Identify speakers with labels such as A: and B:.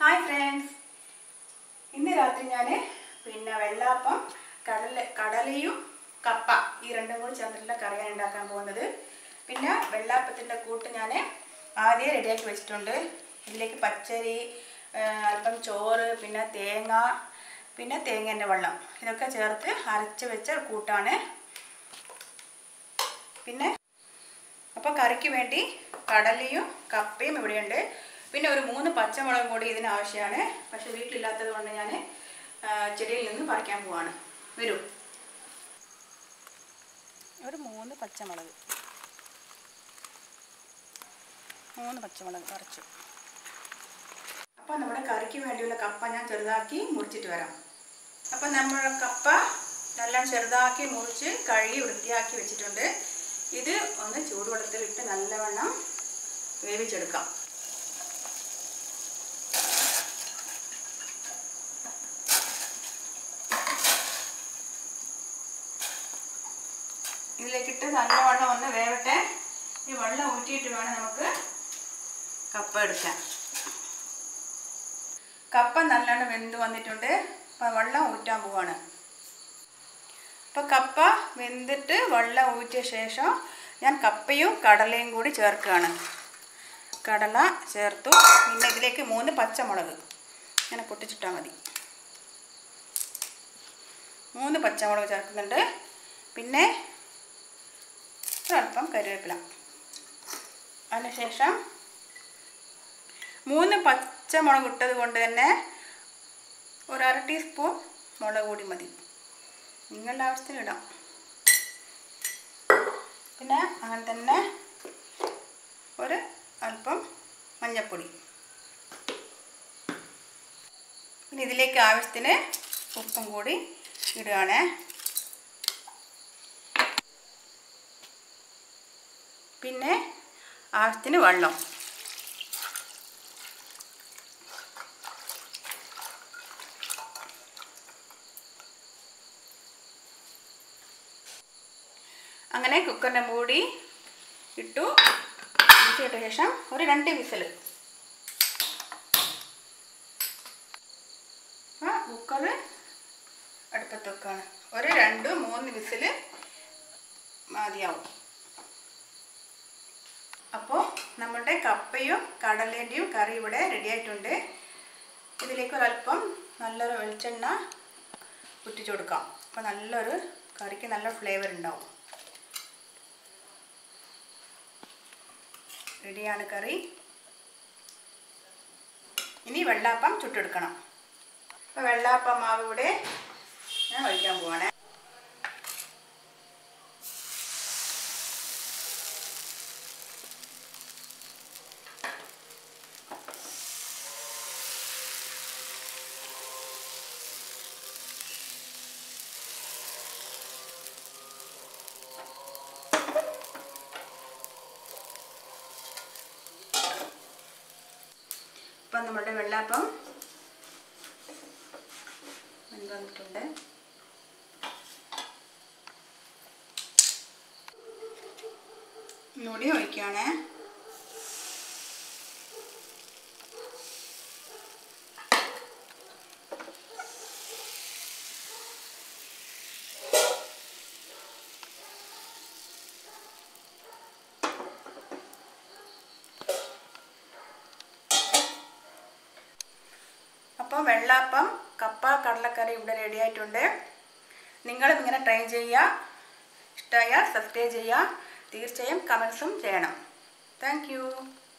A: hi friends ഇന്ന് രാത്രി ഞാൻ പിന്നെ വെള്ളാപ്പം കടല കടലയും കപ്പ ഈ രണ്ടും കൂടി ചേർന്നിട്ടുള്ള കറിയാണ് ഉണ്ടാക്കാൻ പോകുന്നത് പിന്നെ വെള്ളാപ്പത്തിൻ്റെ കൂട്ട് ഞാൻ ആദ്യം റെഡിയാക്കി വെച്ചിട്ടുണ്ട് ഇതിലേക്ക് പച്ചരി ആ, അല്പം ചോറ് പിന്നെ തേങ്ങ പിന്നെ തേങ്ങേൻ്റെ വെള്ളം ഇതൊക്കെ ചേർത്ത് അരച്ച് വെച്ച കൂട്ടാണ് പിന്നെ അപ്പോൾ കറിക്ക് വേണ്ടി കടലയും കപ്പയും ഇവിടെയുണ്ട് പിന്നെ ഒരു മൂന്ന് പച്ചമുളകും കൂടി ഇതിന് ആവശ്യമാണ് പക്ഷെ വീട്ടിലില്ലാത്തത് കൊണ്ട് ഞാൻ ചെടിയിൽ നിന്ന് പറിക്കാൻ പോവാണ് വരൂ ഒരു മൂന്ന് പച്ചമുളക് മൂന്ന് പച്ചമുളക് പറിച്ചു അപ്പോൾ നമ്മുടെ കറിക്ക് വേണ്ടിയുള്ള കപ്പ ഞാൻ ചെറുതാക്കി മുറിച്ചിട്ട് വരാം അപ്പം നമ്മൾ കപ്പ നല്ല ചെറുതാക്കി മുറിച്ച് കഴുകി വൃത്തിയാക്കി വെച്ചിട്ടുണ്ട് ഇത് ഒന്ന് ചൂടുവെള്ളത്തിലിട്ട് നല്ലവണ്ണം വേവിച്ചെടുക്കാം ഇതിലേക്കിട്ട് നല്ലവണ്ണം ഒന്ന് വേവട്ടെ ഈ വെള്ളം ഊറ്റിയിട്ട് വേണം നമുക്ക് കപ്പ എടുക്കാൻ കപ്പ നല്ലോണം വെന്ത് വന്നിട്ടുണ്ട് അപ്പം വെള്ളം ഊറ്റാൻ പോവാണ് അപ്പോൾ കപ്പ വെന്തിട്ട് വെള്ളം ഊറ്റിയ ശേഷം ഞാൻ കപ്പയും കടലയും കൂടി ചേർക്കുകയാണ് കടല ചേർത്തു പിന്നെ ഇതിലേക്ക് മൂന്ന് പച്ചമുളക് ഇങ്ങനെ പൊട്ടിച്ചിട്ടാൽ മതി മൂന്ന് പച്ചമുളക് ചേർക്കുന്നുണ്ട് പിന്നെ ഒരല്പം കരുവേപ്പില അതിനുശേഷം മൂന്ന് പച്ചമുളക് ഇട്ടത് കൊണ്ട് തന്നെ ഒരു അര ടീസ്പൂൺ മുളക് കൂടി മതി നിങ്ങളുടെ ആവശ്യത്തിന് ഇടാം പിന്നെ അങ്ങനെ തന്നെ ഒരു അല്പം മഞ്ഞൾപ്പൊടി പിന്നെ ഇതിലേക്ക് ആവശ്യത്തിന് ഉപ്പും കൂടി ഇടുകയാണ് പിന്നെ ആവശ്യത്തിന് വെള്ളം അങ്ങനെ കുക്കറിൻ്റെ മൂടി ഇട്ടു വിസിലിട്ട ശേഷം ഒരു രണ്ട് വിസിൽ ആ കുക്കർ അടുപ്പത്ത് വെക്കാണ് ഒരു രണ്ട് മൂന്ന് വിസിൽ മതിയാവും അപ്പോൾ നമ്മുടെ കപ്പയും കടലേൻ്റെയും കറി ഇവിടെ റെഡി ആയിട്ടുണ്ട് ഇതിലേക്ക് ഒരല്പം നല്ലൊരു വെളിച്ചെണ്ണ ഉറ്റിച്ചു കൊടുക്കാം അപ്പോൾ നല്ലൊരു കറിക്ക് നല്ല ഫ്ലേവർ ഉണ്ടാവും റെഡിയാണ് കറി ഇനി വെള്ളാപ്പം ചുട്ടെടുക്കണം അപ്പോൾ വെള്ളാപ്പം മാവ് ഇവിടെ ഞാൻ ഒഴിക്കാൻ പോവാണേ ഇപ്പം നമ്മുടെ വെള്ളാപ്പം വെന്ത് വന്നിട്ടുണ്ട് ഒന്നുകൂടി ഒഴിക്കുകയാണേ അപ്പോൾ വെള്ളാപ്പം കപ്പ കടലക്കറി ഇവിടെ റെഡി ആയിട്ടുണ്ട് നിങ്ങളും ഇങ്ങനെ ട്രൈ ചെയ്യുക ഇഷ്ടമായാൽ സബ്സ്ക്രൈബ് ചെയ്യുക തീർച്ചയായും കമൻസും ചെയ്യണം താങ്ക്